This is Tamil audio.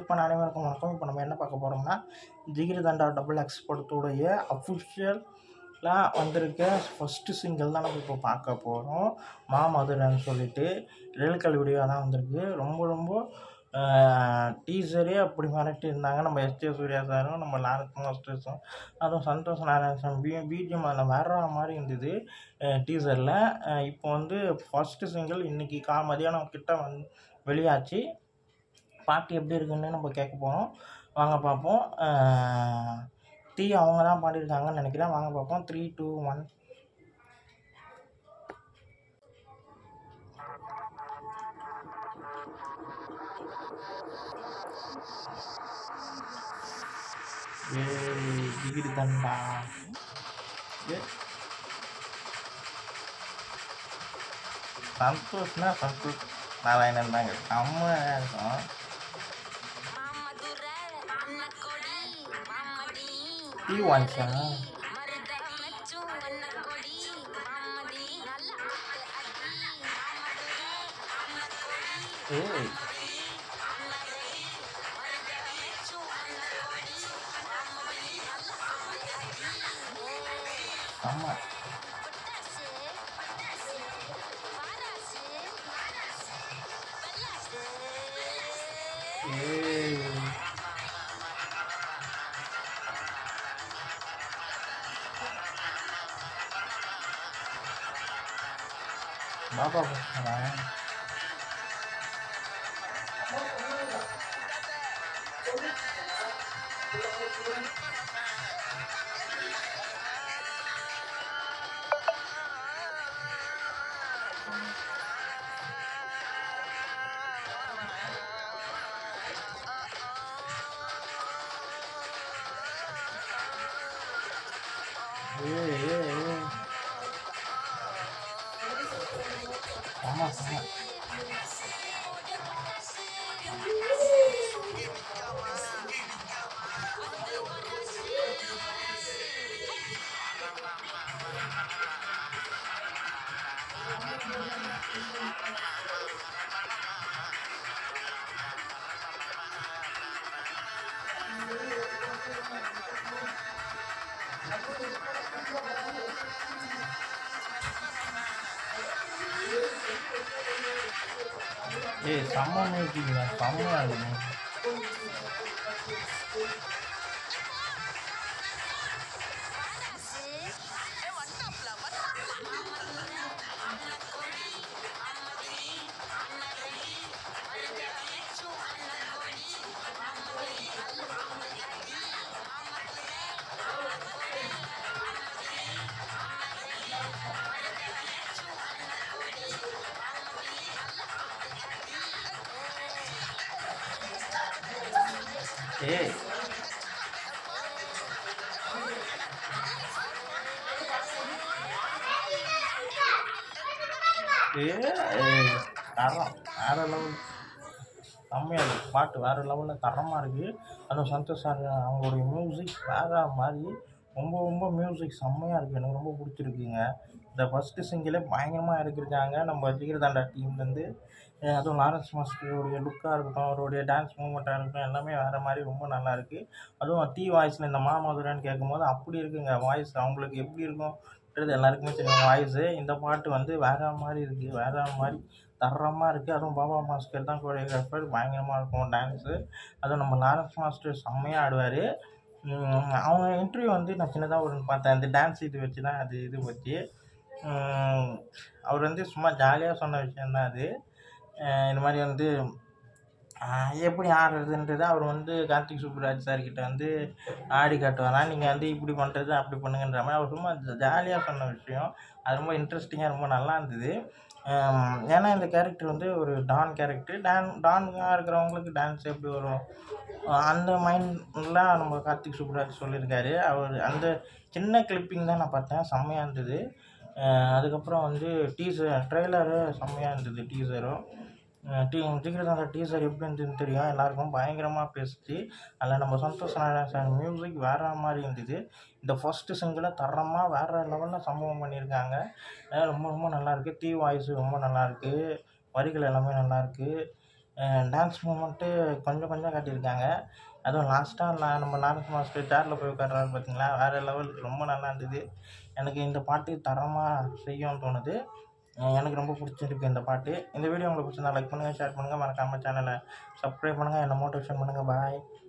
பண்ண அனைவருக்கும் வணக்கம் இப்போ நம்ம என்ன பார்க்க போகிறோம்னா ஜிகிரி தண்டா டபுள் எக்ஸ் படத்துடைய அஃபிஷியலாக வந்திருக்க ஃபஸ்ட்டு சிங்கிள் தான் நம்ம இப்போ பார்க்க போகிறோம் மாமதுரன்னு சொல்லிட்டு ரியல்கல் வீடியோ தான் வந்திருக்கு ரொம்ப ரொம்ப டீசரே அப்படி மிரட்டி இருந்தாங்க நம்ம எஸ்டே சூர்யா சாரும் நம்ம லாரன்ஸ் மாஸ்டர்ஸும் அதுவும் சந்தோஷ் நாராயணன் பி பிஜிஎம் அதில் வேற மாதிரி இருந்தது டீசரில் இப்போ வந்து ஃபஸ்ட்டு சிங்கிள் இன்றைக்கி கா மதியானம் கிட்ட வந் வெளியாச்சு பாட்டு எப்படி இருக்குன்னு நம்ம கேட்க போகிறோம் வாங்க பார்ப்போம் டீ அவங்க தான் பாடியிருக்காங்கன்னு நினைக்கிறேன் வாங்க பார்ப்போம் த்ரீ டூ ஒன் ஏ டிகிரி தண்டா ஏ சந்தோஷ்னா சந்தோஷ் நாராயணன் தாங்க செம்மையாக இருக்கும் டீ வாங்கிச்சா ஏய் ஆமா ஏய் பாபா பேசுகிறேன் ஏய் ஏய் ஏய் ஆமா ஆமா ஏய் செம்ம மியூசிக்ங்க செம்மையா இருக்குங்க ஏய் ஏய் தரம் வேற லெவல் செம்மையாக இருக்குது பாட்டு வேறு லெவலில் தரமாக இருக்குது அதுவும் சந்தோஷ் சார் அவங்களுடைய மியூசிக் வேற மாதிரி ரொம்ப ரொம்ப மியூசிக் செம்மையாக இருக்குது எனக்கு ரொம்ப பிடிச்சிருக்குங்க இந்த ஃபஸ்ட்டு சிங்கிளே பயங்கரமாக இறக்கிருக்காங்க நம்ம ஜிகிரதாண்டா டீம்லேருந்து அதுவும் லாரன்ஸ் மாஸ்டருடைய லுக்காக இருக்கட்டும் அவருடைய டான்ஸ் மூமெண்ட்டாக இருக்கட்டும் எல்லாமே வேறு மாதிரி ரொம்ப நல்லா இருக்குது அதுவும் டீ வாய்ஸில் இந்த மாமதுரான்னு கேட்கும்போது அப்படி இருக்குங்க வாய்ஸ் அவங்களுக்கு எப்படி இருக்கும்ன்றது எல்லாருக்குமே தெரியும் வாய்ஸு இந்த பாட்டு வந்து வேற மாதிரி இருக்குது வேற மாதிரி தரமாக இருக்குது அதுவும் பாபா மாஸ்டர் தான் கோரியோகிராஃபர் பயங்கரமாக இருக்கும் டான்ஸு அதுவும் நம்ம லாரன்ஸ் மாஸ்டர் செம்மையாக ஆடுவார் அவங்க இன்டர்வியூ வந்து நான் சின்னதாக ஒரு பார்த்தேன் இந்த டான்ஸ் இது வச்சு தான் அது இது வச்சு அவர் வந்து சும்மா ஜாலியாக சொன்ன விஷயந்தான் அது இந்த மாதிரி வந்து எப்படி ஆடுறதுன்றது அவர் வந்து கார்த்திக் சுப்புராஜ் சார்கிட்ட வந்து ஆடி காட்டுவாரா நீங்கள் வந்து இப்படி பண்ணுறது அப்படி பண்ணுங்கன்ற மாதிரி அவர் சும்மா ஜாலியாக சொன்ன விஷயம் அது ரொம்ப இன்ட்ரெஸ்டிங்காக ரொம்ப நல்லா இருந்தது ஏன்னா இந்த கேரக்டர் வந்து ஒரு டான் கேரக்டர் டான் டானாக இருக்கிறவங்களுக்கு டான்ஸ் எப்படி வரும் அந்த மைண்ட்லாம் நம்ம கார்த்திக் சுப்புராஜ் சொல்லியிருக்காரு அவர் அந்த சின்ன கிளிப்பிங் தான் நான் பார்த்தேன் செம்மையாக இருந்தது அதுக்கப்புறம் வந்து டீசர் ட்ரெய்லரு செம்மையாக இருந்தது டீசரும் டீ சீக்கிரம் அந்த டீசர் எப்படி இருந்ததுன்னு தெரியும் எல்லாருக்கும் பயங்கரமாக பேசுச்சு அதில் நம்ம சந்தோஷ் நாராயணன் சார் மியூசிக் வேறு மாதிரி இருந்தது இந்த ஃபஸ்ட்டு சிங்கிளை தரமாக வேறு லெவலில் சம்பவம் பண்ணியிருக்காங்க அஹ் ரொம்ப ரொம்ப நல்லாயிருக்கு தீ வாய்ஸ் ரொம்ப நல்லாயிருக்கு வரிகள் எல்லாமே நல்லாயிருக்கு டான்ஸ் மூமெண்ட்டு கொஞ்சம் கொஞ்சம் காட்டியிருக்காங்க அதுவும் லாஸ்ட்டாக நான் நம்ம லாரன்ஸ் மாஸ்டர் சேரில் போய் உட்கார்றாரு பார்த்தீங்களா வேறு லெவல் ரொம்ப நல்லா இருந்தது எனக்கு இந்த பாட்டு தரமாக செய்யும்னு தோணுது அஹ் எனக்கு ரொம்ப பிடிச்சிருக்கு இந்த பாட்டு இந்த வீடியோ உங்களுக்கு பிடிச்சிருந்தா லைக் பண்ணுங்கள் ஷேர் பண்ணுங்கள் மறக்காமல் சேனலை சப்ஸ்கிரைப் பண்ணுங்கள் என்னை மோட்டிவேஷன் பண்ணுங்கள் பாய்